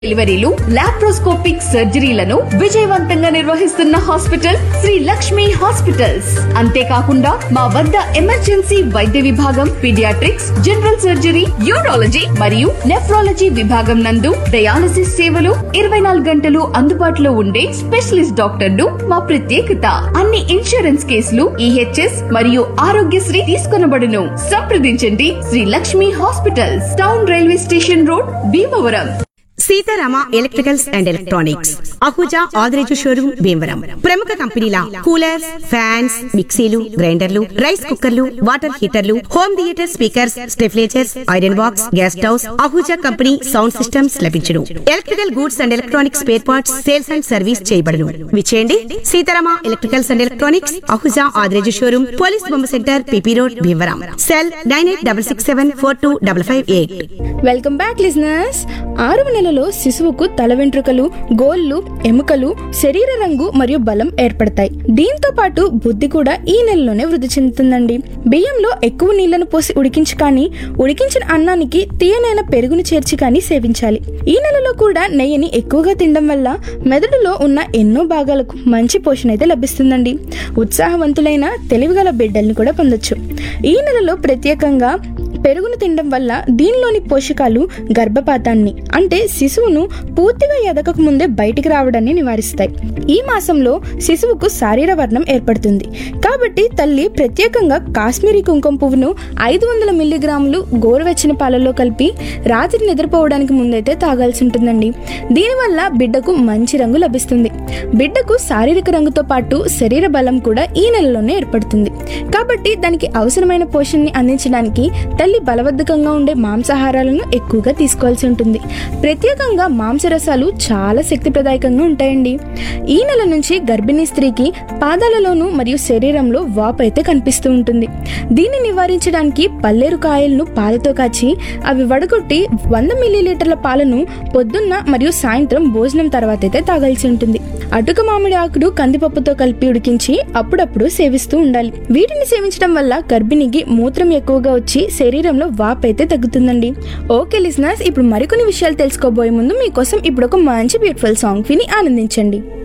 డెలివరీలు లాప్రోస్కోపిక్ సర్జరీలను విజయవంతంగా నిర్వహిస్తున్న హాస్పిటల్ శ్రీ లక్ష్మి హాస్పిటల్స్ అంతేకాకుండా మా వద్ద ఎమర్జెన్సీ వైద్య విభాగం పీడియాట్రిక్స్ జనరల్ సర్జరీ యూరాలజీ మరియు నెఫ్రాలజీ విభాగం నందు డయాలసిస్ సేవలు ఇరవై నాలుగు గంటలు అందుబాటులో ఉండే స్పెషలిస్ట్ డాక్టర్లు మా ప్రత్యేకత అన్ని ఇన్సూరెన్స్ కేసులు ఈహెచ్ఎస్ మరియు ఆరోగ్యశ్రీ తీసుకొనబడును సంప్రదించండి Sri Lakshmi hospitals town railway station road Bhimavaram Sitarama electricals and electronics Ahuja Adireju showroom Bhimavaram ప్రముఖ కంపెనీల కూలర్స్ ఫ్యాన్స్ మిక్సీలు గ్రైండర్లు రైస్ కుక్కర్లు వాటర్ హీటర్లు home theatre speakers stabilisers iron box gas stoves Ahuja company sound systems లభించును electrical goods and electronics spare parts sales and service చేయబడును విచేయండి Sitarama electricals and electronics Ahuja Adireju showroom police బొమ్మ centre PP road Bhimavaram cell nine eight double six seven four two double five eight welcome back listeners ఆరవ నెలలో శిశువుకు తల వెంట్రుకలు గోళ్ళు ఎముకలు శరీర రంగు మరియు బలం ఏర్పడతాయి దీంతో పాటు బుద్ధి కూడా ఈ నెలలోనే వృద్ధి చెందుతుందండి బియ్యంలో ఎక్కువ నీళ్లను పోసి ఉడికించి కానీ ఉడికించిన అన్నానికి తీయనైన పెరుగును చేర్చి కానీ సేవించాలి ఈ నెలలో కూడా నెయ్యిని ఎక్కువగా తినడం వల్ల మెదడులో ఉన్న ఎన్నో భాగాలకు మంచి పోషణ అయితే లభిస్తుందండి ఉత్సాహవంతులైన తెలివిగల బిడ్డల్ని కూడా పొందొచ్చు ఈ నెలలో ప్రత్యేకంగా పెరుగును తినడం వల్ల దీనిలోని పోషకాలు గర్భపాతాన్ని అంటే శిశువును పూర్తిగా ఎదగక ముందే బయటికి రావడాన్ని నివారిస్తాయి ఈ మాసంలో శిశువుకు శారీర వర్ణం ఏర్పడుతుంది కాబట్టి తల్లి ప్రత్యేకంగా కాశ్మీరీ కుంకుమ పువ్వును ఐదు వందల మిల్లీగ్రాములు గోరువెచ్చని పాలలో కలిపి రాత్రి నిద్రపోవడానికి ముందైతే తాగాల్సి ఉంటుందండి దీనివల్ల బిడ్డకు మంచి రంగు లభిస్తుంది బిడ్డకు శారీరక రంగుతో పాటు శరీర బలం కూడా ఈ నెలలోనే ఏర్పడుతుంది కాబట్టి దానికి అవసరమైన పోషణని అందించడానికి తల్లి బలవద్ధకంగా ఉండే మాంసాహారాలను ఎక్కువగా తీసుకోవాల్సి ఉంటుంది ప్రత్యేకంగా మాంసరసాలు చాలా శక్తిప్రదాయకంగా ఉంటాయండి ఈ నెల నుంచి గర్భిణీ స్త్రీకి పాదాలలోనూ మరియు శరీరంలో వాపు అయితే కనిపిస్తూ ఉంటుంది దీన్ని నివారించడానికి పల్లేరు కాయలను పాలతో కాచి అవి వడగొట్టి వంద మిల్లీలీటర్ల పాలను పొద్దున్న మరియు సాయంత్రం భోజనం తర్వాత అయితే తాగాల్సి ఉంటుంది అటుక మామిడి ఆకుడు కందిపప్పుతో కలిపి ఉడికించి అప్పుడప్పుడు సేవిస్తూ ఉండాలి వీటిని సేవించడం వల్ల గర్భిణికి మూత్రం ఎక్కువగా వచ్చి శరీరంలో వాపు అయితే తగ్గుతుందండి ఓకే లిజనర్స్ ఇప్పుడు మరికొన్ని విషయాలు తెలుసుకోబోయే ముందు మీకోసం ఇప్పుడు ఒక మంచి బ్యూటిఫుల్ సాంగ్ విని ఆనందించండి